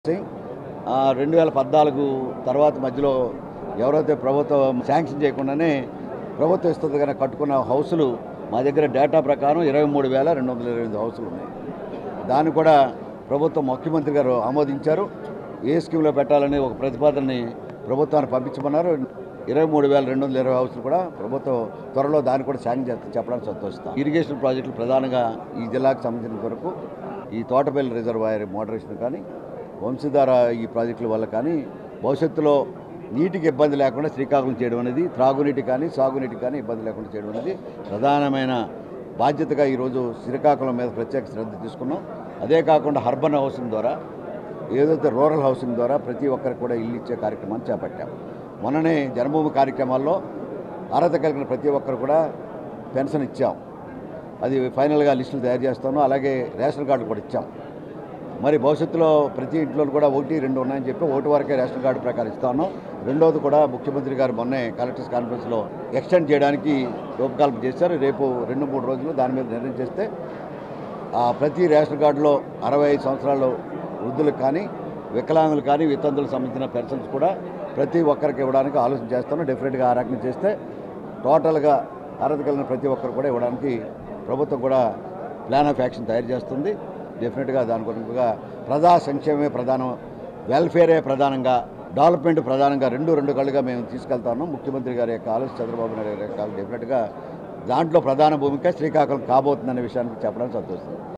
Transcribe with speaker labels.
Speaker 1: సింగ్ ఆ, రెండు వేల పద్నాలుగు తర్వాత మధ్యలో ఎవరైతే ప్రభుత్వం శాంక్షన్ చేయకుండానే ప్రభుత్వం ఇస్తుంది కనుక కట్టుకున్న హౌసులు మా దగ్గర డేటా ప్రకారం ఇరవై మూడు వేల రెండు వందల ఇరవై ఎనిమిది హౌసులు ఉన్నాయి దాన్ని కూడా ప్రభుత్వం ముఖ్యమంత్రి గారు ఆమోదించారు ఏ స్కీమ్లో పెట్టాలని ఒక ప్రతిపాదనని ప్రభుత్వానికి పంపించమన్నారు ఇరవై మూడు వేల రెండు వందల ఇరవై హౌసులు కూడా ప్రభుత్వం త్వరలో దాన్ని కూడా శాంక్షన్ చేస్తే చెప్పడానికి సంతోషిస్తాం ఇరిగేషన్ ప్రాజెక్టులు ప్రధానంగా ఈ జిల్లాకు సంబంధించిన వరకు ఈ తోటపల్లి రిజర్వాయర్ మోడరేషన్ కానీ వంశధార ఈ ప్రాజెక్టుల వల్ల కానీ భవిష్యత్తులో నీటికి ఇబ్బంది లేకుండా శ్రీకాకుళం చేయడం అనేది త్రాగునీటి కానీ సాగునీటి కానీ ఇబ్బంది లేకుండా చేయడం అనేది ప్రధానమైన బాధ్యతగా ఈరోజు శ్రీకాకుళం మీద ప్రత్యేక శ్రద్ధ తీసుకున్నాం అదే కాకుండా అర్బన్ హౌసింగ్ ద్వారా ఏదైతే రూరల్ హౌసింగ్ ద్వారా ప్రతి ఒక్కరికి కూడా ఇల్లు ఇచ్చే కార్యక్రమాన్ని చేపట్టాం మొన్ననే జన్మభూమి కార్యక్రమాల్లో అర్హత కలిగిన ప్రతి ఒక్కరు కూడా పెన్షన్ ఇచ్చాం అది ఫైనల్గా లిస్టులు తయారు చేస్తాను అలాగే రేషన్ కార్డు కూడా ఇచ్చాం మరి భవిష్యత్తులో ప్రతి ఇంట్లో కూడా ఒకటి రెండు ఉన్నాయని చెప్పి ఒకటి వరకే రేషన్ కార్డు ప్రకారం ఇస్తాను రెండవది కూడా ముఖ్యమంత్రి గారు మొన్నే కలెక్టర్స్ కాన్ఫరెన్స్లో ఎక్స్టెండ్ చేయడానికి రూపకల్పన చేశారు రేపు రెండు మూడు రోజులు దాని మీద నిర్ణయం చేస్తే ఆ ప్రతి రేషన్ కార్డులో అరవై ఐదు సంవత్సరాలు వృద్ధులకు కానీ వికలాంగులు కానీ వితంతులకు సంబంధించిన పెన్షన్స్ కూడా ప్రతి ఒక్కరికి ఇవ్వడానికి ఆలోచన చేస్తాను డెఫినెట్గా ఆ రకంగా చేస్తే టోటల్గా అర్హత కలిగిన ప్రతి ఒక్కరు కూడా ఇవ్వడానికి ప్రభుత్వం కూడా ప్లాన్ ఆఫ్ యాక్షన్ తయారు చేస్తుంది డెఫినెట్గా దాని గురించిగా ప్రజా సంక్షేమమే ప్రధానం వెల్ఫేరే ప్రధానంగా డెవలప్మెంట్ ప్రధానంగా రెండు రెండు కళ్ళుగా మేము తీసుకెళ్తాము ముఖ్యమంత్రి గారి యొక్క ఆలోచన చంద్రబాబు నాయుడు గారి యొక్క డెఫినెట్గా దాంట్లో ప్రధాన భూమిక శ్రీకాకుళం కాబోతుందనే విషయానికి చెప్పడానికి సంతోషం